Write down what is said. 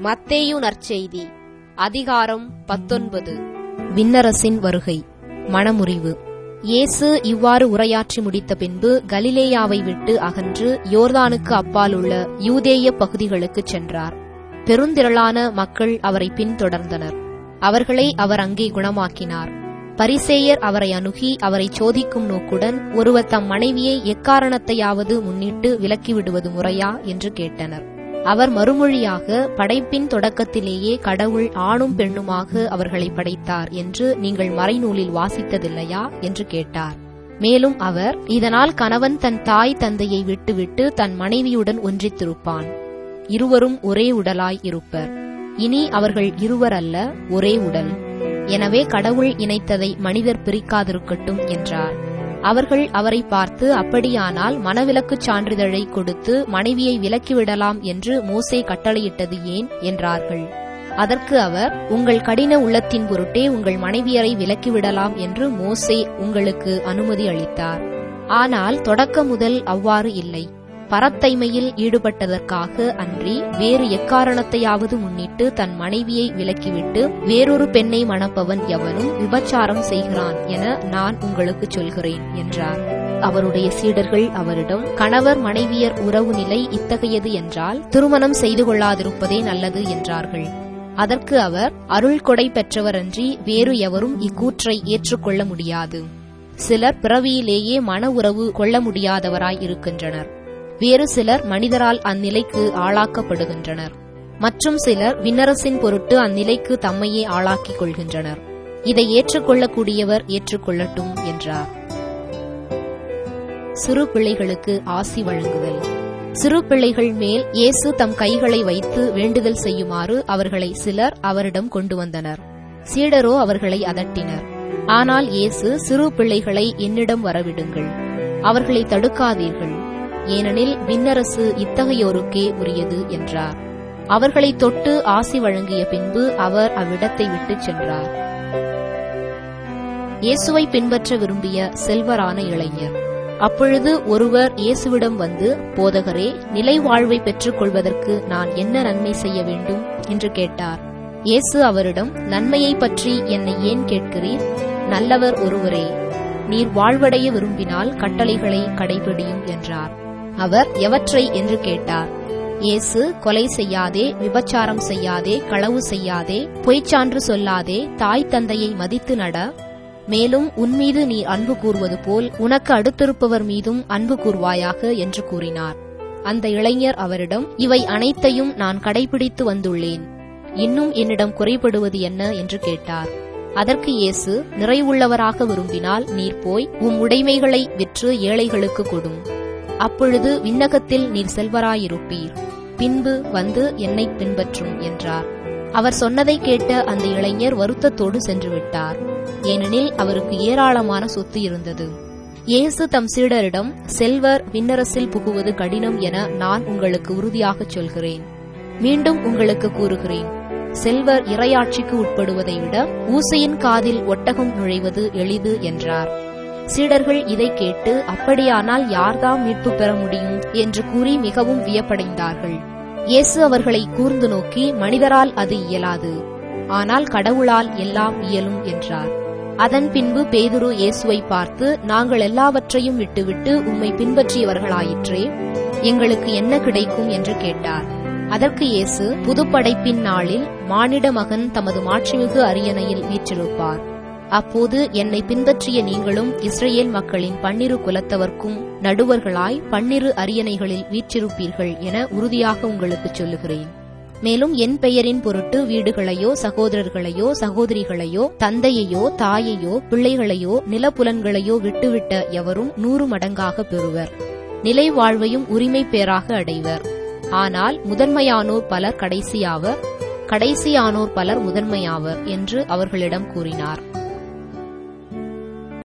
மத்தேயு நற்செய்தி அதிகாரம் பத்தொன்பது விண்ணரசின் வருகை மணமுறிவு இயேசு இவ்வாறு உரையாற்றி முடித்த பின்பு கலிலேயாவை விட்டு அகன்று யோர்தானுக்கு அப்பாலுள்ள யூதேய பகுதிகளுக்குச் சென்றார் பெருந்திரளான மக்கள் அவரை பின்தொடர்ந்தனர் அவர்களை அவர் அங்கே குணமாக்கினார் பரிசேயர் அவரை அணுகி அவரை சோதிக்கும் நோக்குடன் ஒருவர் தம் மனைவியை எக்காரணத்தையாவது முன்னிட்டு விலக்கிவிடுவது முறையா என்று கேட்டனர் அவர் மறுமொழியாக படைப்பின் தொடக்கத்திலேயே கடவுள் ஆணும் பெண்ணுமாக அவர்களை படைத்தார் என்று நீங்கள் மறைநூலில் வாசித்ததில்லையா என்று கேட்டார் மேலும் அவர் இதனால் கணவன் தன் தாய் தந்தையை விட்டுவிட்டு தன் மனைவியுடன் ஒன்றித்திருப்பான் இருவரும் ஒரே உடலாய் இருப்பர் இனி அவர்கள் இருவர் அல்ல ஒரே உடல் எனவே கடவுள் இணைத்ததை மனிதர் பிரிக்காதிருக்கட்டும் என்றார் அவர்கள் அவரை பார்த்து அப்படியானால் மனவிலக்குச் சான்றிதழை கொடுத்து மனைவியை விலக்கிவிடலாம் என்று மோசே கட்டளையிட்டது ஏன் என்றார்கள் அதற்கு அவர் உங்கள் கடின உள்ளத்தின் பொருட்டே உங்கள் மனைவியரை விலக்கிவிடலாம் என்று மோசே உங்களுக்கு அனுமதி அளித்தார் ஆனால் தொடக்க முதல் அவ்வாறு இல்லை பரத்தைமையில் ஈடுபட்டதற்காக அன்றி வேறு எக்காரணத்தையாவது முன்னிட்டு தன் மனைவியை விலக்கிவிட்டு வேறொரு பெண்ணை மணப்பவன் எவனும் விபச்சாரம் செய்கிறான் என நான் உங்களுக்கு சொல்கிறேன் என்றார் அவருடைய சீடர்கள் அவரிடம் கணவர் மனைவியர் உறவு நிலை இத்தகையது என்றால் திருமணம் செய்து கொள்ளாதிருப்பதே நல்லது என்றார்கள் அதற்கு அவர் அருள் கொடை பெற்றவரன்றி வேறு எவரும் இக்கூற்றை ஏற்றுக்கொள்ள முடியாது சிலர் பிறவியிலேயே மன உறவு கொள்ள முடியாதவராய் இருக்கின்றனர் வேறு சிலர் மனிதரால் அந்நிலைக்கு ஆளாக்கப்படுகின்றனர் மற்றும் சிலர் விண்ணரசின் பொருட்டு அந்நிலைக்கு தம்மையே ஆளாக்கிக் கொள்கின்றனர் இதை ஏற்றுக்கொள்ளக்கூடியவர் ஏற்றுக்கொள்ளட்டும் என்றார் சிறு பிள்ளைகளுக்கு ஆசி வழங்குதல் சிறு பிள்ளைகள் மேல் இயேசு தம் கைகளை வைத்து வேண்டுதல் செய்யுமாறு அவர்களை சிலர் அவரிடம் கொண்டு வந்தனர் சீடரோ அவர்களை அதட்டினர் ஆனால் இயேசு சிறு பிள்ளைகளை என்னிடம் வரவிடுங்கள் அவர்களை தடுக்காதீர்கள் ஏனெனில் விண்ணரசு இத்தகையோருக்கே உரியது என்றார் அவர்களை தொட்டு ஆசி வழங்கிய பின்பு அவர் அவ்விடத்தை விட்டுச் சென்றார் இயேசுவை பின்பற்ற விரும்பிய செல்வரான இளைஞர் அப்பொழுது ஒருவர் இயேசுவிடம் வந்து போதகரே நிலை வாழ்வை பெற்றுக் கொள்வதற்கு நான் என்ன நன்மை செய்ய வேண்டும் என்று கேட்டார் இயேசு அவரிடம் நன்மையை பற்றி என்னை ஏன் கேட்கிறீர் நல்லவர் ஒருவரே நீர் வாழ்வடைய விரும்பினால் கட்டளைகளை கடைபிடியும் என்றார் அவர் எவற்றை என்று கேட்டார் இயேசு கொலை செய்யாதே விபச்சாரம் செய்யாதே களவு செய்யாதே பொய்ச்சான்று சொல்லாதே தாய் தந்தையை மதித்து நட மேலும் உன்மீது நீ அன்பு கூறுவது போல் உனக்கு அடுத்திருப்பவர் மீதும் அன்பு கூறுவாயாக என்று கூறினார் அந்த இளைஞர் அவரிடம் இவை அனைத்தையும் நான் கடைபிடித்து வந்துள்ளேன் இன்னும் என்னிடம் குறைபடுவது என்ன என்று கேட்டார் அதற்கு இயேசு நிறைவுள்ளவராக விரும்பினால் நீர் போய் உம் உடைமைகளை விற்று ஏழைகளுக்கு கொடும் அப்பொழுது விண்ணகத்தில் நீர் செல்வராயிருப்பீர் பின்பு வந்து என்னை பின்பற்றும் என்றார் அவர் சொன்னதை கேட்ட அந்த இளைஞர் வருத்தத்தோடு சென்று விட்டார் ஏனெனில் அவருக்கு ஏராளமான சொத்து இருந்தது இயேசு தம் சீடரிடம் செல்வர் விண்ணரசில் புகுவது கடினம் என நான் உங்களுக்கு உறுதியாகச் சொல்கிறேன் மீண்டும் உங்களுக்கு கூறுகிறேன் செல்வர் இரையாட்சிக்கு உட்படுவதை விட ஊசையின் காதில் ஒட்டகம் நுழைவது எளிது என்றார் சீடர்கள் இதை கேட்டு அப்படியானால் யார்தாம் மீட்பு பெற முடியும் என்று கூறி மிகவும் வியப்படைந்தார்கள் இயேசு அவர்களை கூர்ந்து நோக்கி மனிதரால் அது இயலாது ஆனால் கடவுளால் எல்லாம் இயலும் என்றார் அதன் பின்பு பேதுரு இயேசுவை பார்த்து நாங்கள் எல்லாவற்றையும் விட்டுவிட்டு உம்மை பின்பற்றியவர்களாயிற்றே எங்களுக்கு என்ன கிடைக்கும் என்று கேட்டார் அதற்கு இயேசு புதுப்படைப்பின் நாளில் மானிட மகன் தமது மாட்சிமிகு அரியணையில் வீற்றிருப்பார் அப்போது என்னை பின்பற்றிய நீங்களும் இஸ்ரேல் மக்களின் பன்னிரு குலத்தவர்க்கும் நடுவர்களாய் பன்னிரு அரியணைகளில் வீற்றிருப்பீர்கள் என உறுதியாக உங்களுக்கு சொல்லுகிறேன் மேலும் என் பெயரின் பொருட்டு வீடுகளையோ சகோதரர்களையோ சகோதரிகளையோ தந்தையையோ தாயையோ பிள்ளைகளையோ நிலப்புலன்களையோ விட்டுவிட்ட எவரும் நூறு மடங்காக பெறுவர் நிலை வாழ்வையும் உரிமை பேராக அடைவர் ஆனால் முதன்மையானோர் பலர் கடைசியாவர் கடைசியானோர் பலர் முதன்மையாவர் என்று அவர்களிடம் கூறினார்